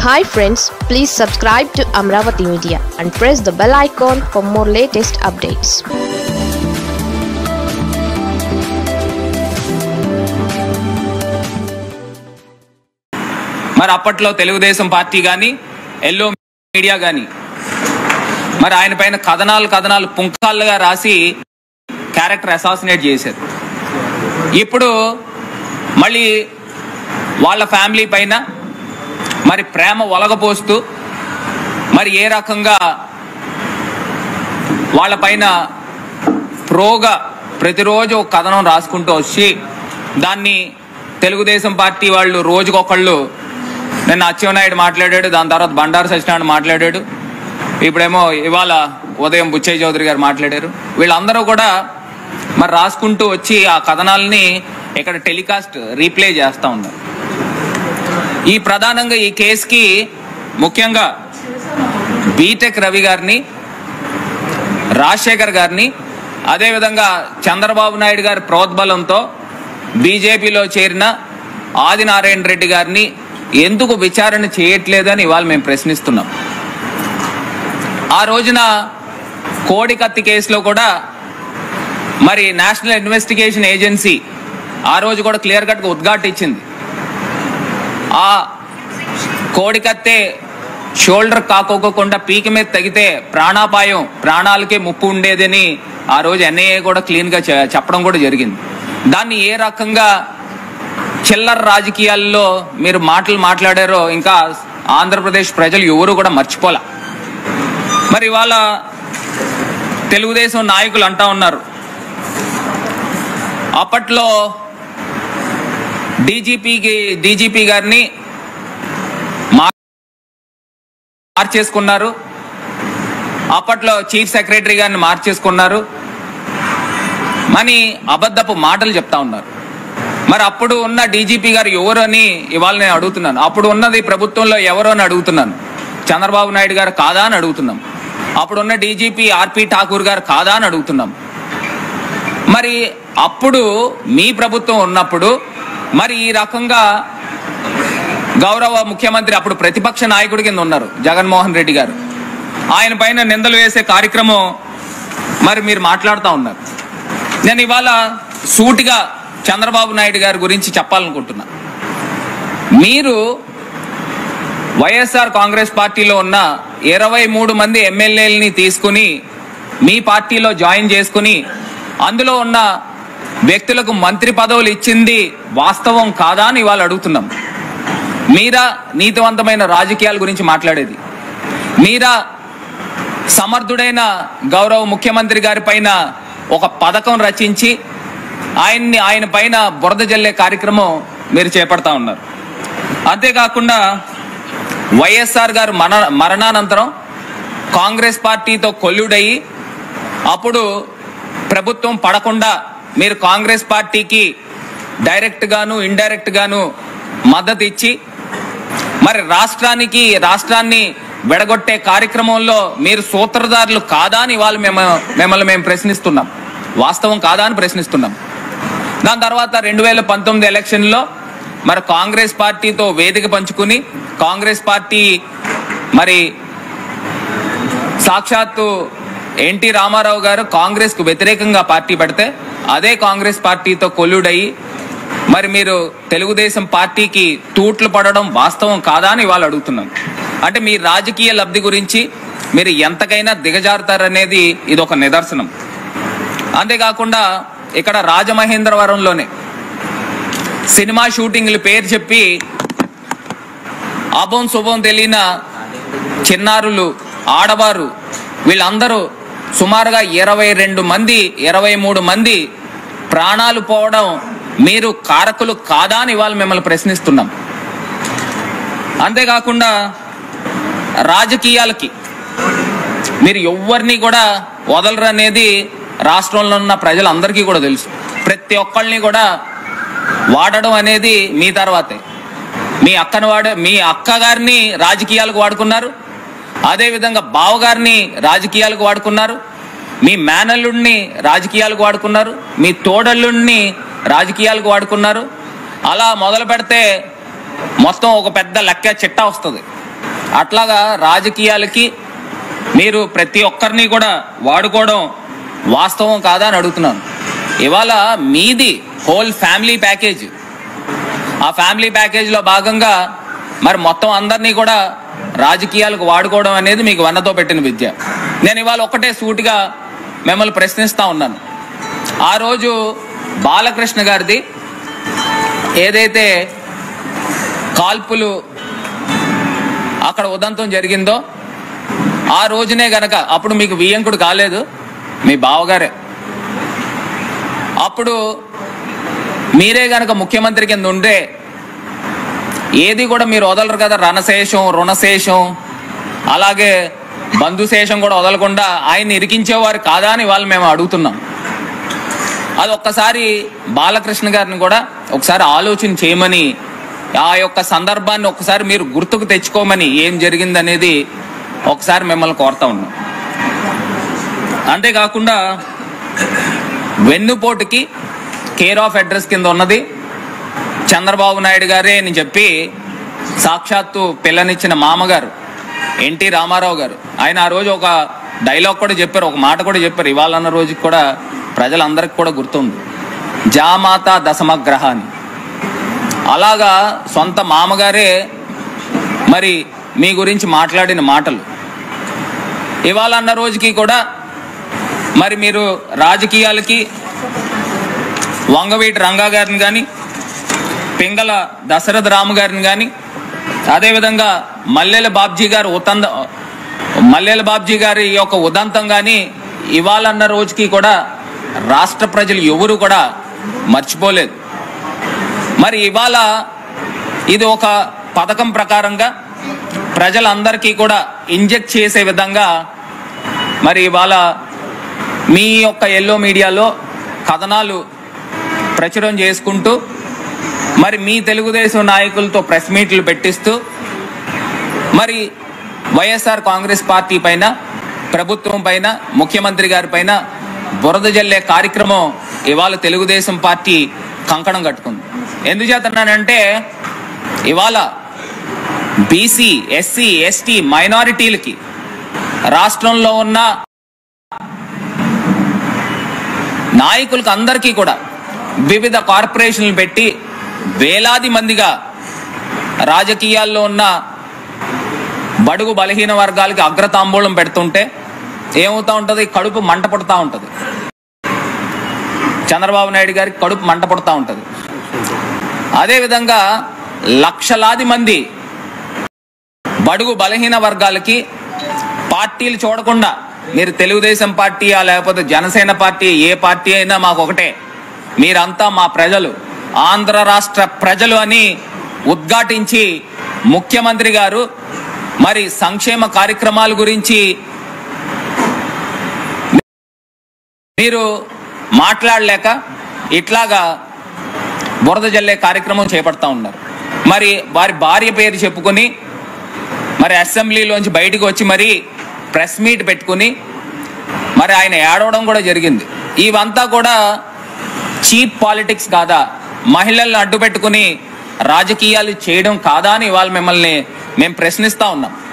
hi friends please subscribe to Amaravati media and press the bell icon for more latest updates మరి అప్పట్లో Telugu Desam party కానీ yellow media కానీ మరి ఆయన పైన కథనాలు కథనాలు పుంకాలుగా రాసి క్యారెక్టర్ అసాసినేట్ చేశారు ఇప్పుడు మళ్ళీ వాళ్ళ ఫ్యామిలీ పైన మరి ప్రేమ ఒలగపోస్తూ మరి ఏ రకంగా వాళ్ళ పైన ప్రోగా ప్రతిరోజు ఒక కథనం రాసుకుంటూ వచ్చి దాన్ని తెలుగుదేశం పార్టీ వాళ్ళు రోజుకొకళ్ళు నిన్న అచ్చెన్నాయుడు మాట్లాడాడు దాని తర్వాత బండారు సత్యనారాయణ మాట్లాడాడు ఇప్పుడేమో ఇవాళ ఉదయం బుచ్చయ్య చౌదరి గారు మాట్లాడారు వీళ్ళందరూ కూడా మరి రాసుకుంటూ వచ్చి ఆ కథనాలని ఇక్కడ టెలికాస్ట్ రీప్లే చేస్తూ ఉన్నారు ఈ ప్రధానంగా ఈ కేసుకి ముఖ్యంగా బీటెక్ రవి గారిని రాజశేఖర్ గారిని అదేవిధంగా చంద్రబాబు నాయుడు గారి ప్రోద్బలంతో బీజేపీలో చేరిన ఆదినారాయణ రెడ్డి గారిని ఎందుకు విచారణ చేయట్లేదని ఇవాళ మేము ప్రశ్నిస్తున్నాం ఆ రోజున కోడికత్తి కేసులో కూడా మరి నేషనల్ ఇన్వెస్టిగేషన్ ఏజెన్సీ ఆ రోజు కూడా క్లియర్ కట్గా ఉద్ఘాటించింది ఆ కోడికత్తే షోల్డర్ కాకోకుండా పీక మీద తగితే ప్రాణాపాయం ప్రాణాలకే ముప్పు ఉండేదని ఆ రోజు ఎన్ఐఏ కూడా క్లీన్ గా చె- చెప్పడం కూడా జరిగింది దాన్ని ఏ రకంగా చిల్లర రాజకీయాల్లో మీరు మాటలు మాట్లాడారో ఇంకా ఆంధ్రప్రదేశ్ ప్రజలు ఎవరు కూడా మర్చిపోలే మరి ఇవాళ తెలుగుదేశం నాయకులు అంటా ఉన్నారు అప్పట్లో డీజీపీకి డీజీపీ గారిని మా- మార్చేసుకున్నారు అప్పట్లో చీఫ్ సెక్రటరీ గారిని మార్చేసుకున్నారు అని అబద్ధపు మాటలు చెప్తా ఉన్నారు మరి అప్పుడు ఉన్న డీజీపీ గారు ఎవరు అని ఇవాళ నేను అడుగుతున్నాను అప్పుడు ఉన్నది ప్రభుత్వంలో ఎవరు అని అడుగుతున్నాను చంద్రబాబు నాయుడు గారు కాదా అని అడుగుతున్నాం అప్పుడున్న డీజీపీ ఆర్పి ఠాకూర్ గారు కాదా అని అడుగుతున్నాం మరి అప్పుడు మీ ప్రభుత్వం ఉన్నప్పుడు మరి ఈ రకంగా గౌరవ ముఖ్యమంత్రి అప్పుడు ప్రతిపక్ష నాయకుడి కింద ఉన్నారు జగన్మోహన్ రెడ్డి గారు ఆయన పైన నిందలు వేసే కార్యక్రమం మరి మీరు మాట్లాడుతూ ఉన్నారు నేను ఇవాళ సూటిగా చంద్రబాబు నాయుడు గారి గురించి చెప్పాలనుకుంటున్నా మీరు వైఎస్ఆర్ కాంగ్రెస్ పార్టీలో ఉన్న ఇరవై మూడు మంది ఎమ్మెల్యేలని తీసుకుని మీ పార్టీలో జాయిన్ చేసుకుని అందులో ఉన్న వ్యక్తులకు మంత్రి పదవులు ఇచ్చింది వాస్తవం కాదా అని ఇవాళ అడుగుతున్నాం మీరా నీతివంతమైన రాజకీయాల గురించి మాట్లాడేది మీరా సమర్థుడైన గౌరవ ముఖ్యమంత్రి గారి పైన ఒక పథకం రచించి ఆయన్ని ఆయన పైన బురద జల్లే కార్యక్రమం మీరు చేపడతా ఉన్నారు అంతేకాకుండా వైఎస్ఆర్ గారు మన మరణానంతరం కాంగ్రెస్ పార్టీతో కొల్లుడయి అప్పుడు ప్రభుత్వం పడకుండా మీరు కాంగ్రెస్ పార్టీకి డైరెక్ట్ గాను ఇండైరెక్ట్ గాను మద్దతు ఇచ్చి మరి రాష్ట్రానికి రాష్ట్రాన్ని విడగొట్టే కార్యక్రమంలో మీరు సూత్రధారులు కాదా అని వాళ్ళు మేము మిమ్మల్ని మేము ప్రశ్నిస్తున్నాం వాస్తవం కాదా అని ప్రశ్నిస్తున్నాం దాని తర్వాత రెండు వేల పంతొమ్మిది ఎలక్షన్లో మరి కాంగ్రెస్ పార్టీతో వేదిక పంచుకుని కాంగ్రెస్ పార్టీ మరి సాక్షాత్తు ఎన్టీ రామారావు గారు కాంగ్రెస్ కు వ్యతిరేకంగా పార్టీ పెడితే అదే కాంగ్రెస్ పార్టీతో కొల్లుడయి మరి మీరు తెలుగుదేశం పార్టీకి తూట్లు పడడం వాస్తవం కాదా అని వాళ్ళు అడుగుతున్నాం అంటే మీ రాజకీయ లబ్ధి గురించి మీరు ఎంతకైనా దిగజారుతారనేది ఇది ఒక నిదర్శనం అంతేకాకుండా ఇక్కడ రాజమహేంద్రవరంలోనే సినిమా షూటింగ్లు పేరు చెప్పి అభం శుభం తెలియన చిన్నారులు ఆడవారు వీళ్ళందరూ సుమారుగా ఇరవై రెండు మంది ఇరవై మూడు మంది ప్రాణాలు పోవడం మీరు కారకులు కాదా అని ఇవాళ మిమ్మల్ని ప్రశ్నిస్తున్నాం అంతేకాకుండా రాజకీయాలకి మీరు ఎవరిని కూడా వదలరు అనేది రాష్ట్రంలో ఉన్న ప్రజలందరికీ కూడా తెలుసు ప్రతి ఒక్కళ్ళని కూడా వాడడం అనేది మీ తర్వాతే మీ అక్కను వాడ మీ అక్క గారిని రాజకీయాలకు వాడుకున్నారు అదేవిధంగా బావగారిని రాజకీయాలకు వాడుకున్నారు మీ మేనల్లుడిని రాజకీయాలకు వాడుకున్నారు మీ తోడల్లుడిని రాజకీయాలకు వాడుకున్నారు అలా మొదలు పెడితే మొత్తం ఒక పెద్ద లెక్క చిట్టా వస్తుంది అట్లాగా రాజకీయాలకి మీరు ప్రతి ఒక్కరిని కూడా వాడుకోవడం వాస్తవం కాదా అని అడుగుతున్నాను ఇవాళ మీది హోల్ ఫ్యామిలీ ప్యాకేజ్ ఆ ఫ్యామిలీ ప్యాకేజ్లో భాగంగా మరి మొత్తం అందరినీ కూడా రాజకీయాలకు వాడుకోవడం అనేది మీకు వన్నతో పెట్టిన విద్య నేను ఇవాళ ఒక్కటే సూటిగా మిమ్మల్ని ప్రశ్నిస్తా ఉన్నాను ఆ రోజు బాలకృష్ణ గారిది ఏదైతే కాల్పులు అక్కడ ఉదంతం జరిగిందో ఆ రోజునే గనక అప్పుడు మీకు వియ్యంకుడు కాలేదు మీ బావగారే అప్పుడు మీరే గనక ముఖ్యమంత్రి కింద ఉండే ఏది కూడా మీరు వదలరు కదా రణశేషం రుణశేషం అలాగే బంధుశేషం కూడా వదలకుండా ఆయన్ని ఇరికించేవారు కాదా అని వాళ్ళు మేము అడుగుతున్నాం అది ఒక్కసారి బాలకృష్ణ గారిని కూడా ఒకసారి ఆలోచన చేయమని ఆ యొక్క సందర్భాన్ని ఒకసారి మీరు గుర్తుకు తెచ్చుకోమని ఏం జరిగిందనేది ఒకసారి మిమ్మల్ని కోరుతా ఉన్నాం అంతేకాకుండా వెన్నుపోటుకి కేర్ ఆఫ్ అడ్రస్ కింద ఉన్నది చంద్రబాబు నాయుడు గారే అని చెప్పి సాక్షాత్తు పిల్లనిచ్చిన మామగారు ఎన్టీ రామారావు గారు ఆయన ఆ రోజు ఒక డైలాగ్ కూడా చెప్పారు ఒక మాట కూడా చెప్పారు ఇవాళ అన్న రోజుకి కూడా ప్రజలందరికీ కూడా గుర్తుంది జామాత దశమగ్రహ అని అలాగా సొంత మామగారే మరి మీ గురించి మాట్లాడిన మాటలు ఇవాళ అన్న రోజుకి కూడా మరి మీరు రాజకీయాలకి వంగవీటి రంగా గారిని కానీ పింగళ దశరథ రాము గారిని కానీ అదేవిధంగా మల్లెల బాబ్జీ గారు ఉతంద మల్లెల బాబ్జీ గారి యొక్క ఉదంతం కానీ ఇవాళన్న రోజుకి కూడా రాష్ట్ర ప్రజలు ఎవరు కూడా మర్చిపోలేదు మరి ఇవాళ ఇది ఒక పథకం ప్రకారంగా ప్రజలందరికీ కూడా ఇంజెక్ట్ చేసే విధంగా మరి ఇవాళ మీ యొక్క ఎల్లో మీడియాలో కథనాలు ప్రచురం చేసుకుంటూ మరి మీ తెలుగుదేశం నాయకులతో ప్రెస్ మీట్లు పెట్టిస్తూ మరి వైఎస్ఆర్ కాంగ్రెస్ పార్టీ పైన ప్రభుత్వం పైన ముఖ్యమంత్రి గారి పైన బురద జల్లే కార్యక్రమం ఇవాళ తెలుగుదేశం పార్టీ కంకణం కట్టుకుంది ఎందుచేతన్నానంటే ఇవాళ బీసీ ఎస్సీ ఎస్టీ మైనారిటీలకి రాష్ట్రంలో ఉన్న నాయకులకు అందరికీ కూడా వివిధ కార్పొరేషన్లు పెట్టి వేలాది మందిగా రాజకీయాల్లో ఉన్న బడుగు బలహీన వర్గాలకి అగ్రతాంబూలం పెడుతుంటే ఏమవుతా ఉంటుంది కడుపు మంట పుడతా ఉంటుంది చంద్రబాబు నాయుడు గారికి కడుపు మంట పుడతా ఉంటుంది అదేవిధంగా లక్షలాది మంది బడుగు బలహీన వర్గాలకి పార్టీలు చూడకుండా మీరు తెలుగుదేశం పార్టీయా లేకపోతే జనసేన పార్టీ ఏ పార్టీ అయినా మాకు ఒకటే మీరంతా మా ప్రజలు ఆంధ్ర రాష్ట్ర ప్రజలు అని ఉద్ఘాటించి ముఖ్యమంత్రి గారు మరి సంక్షేమ కార్యక్రమాల గురించి మీరు మాట్లాడలేక ఇట్లాగా బురద జల్లే కార్యక్రమం చేపడతా ఉన్నారు మరి వారి భార్య పేరు చెప్పుకొని మరి అసెంబ్లీలోంచి బయటకు వచ్చి మరి ప్రెస్ మీట్ పెట్టుకుని మరి ఆయన ఏడవడం కూడా జరిగింది ఇవంతా కూడా చీప్ పాలిటిక్స్ కాదా మహిళలను అడ్డు పెట్టుకుని రాజకీయాలు చేయడం కాదా అని ఇవాళ మిమ్మల్ని మేము ప్రశ్నిస్తా ఉన్నాం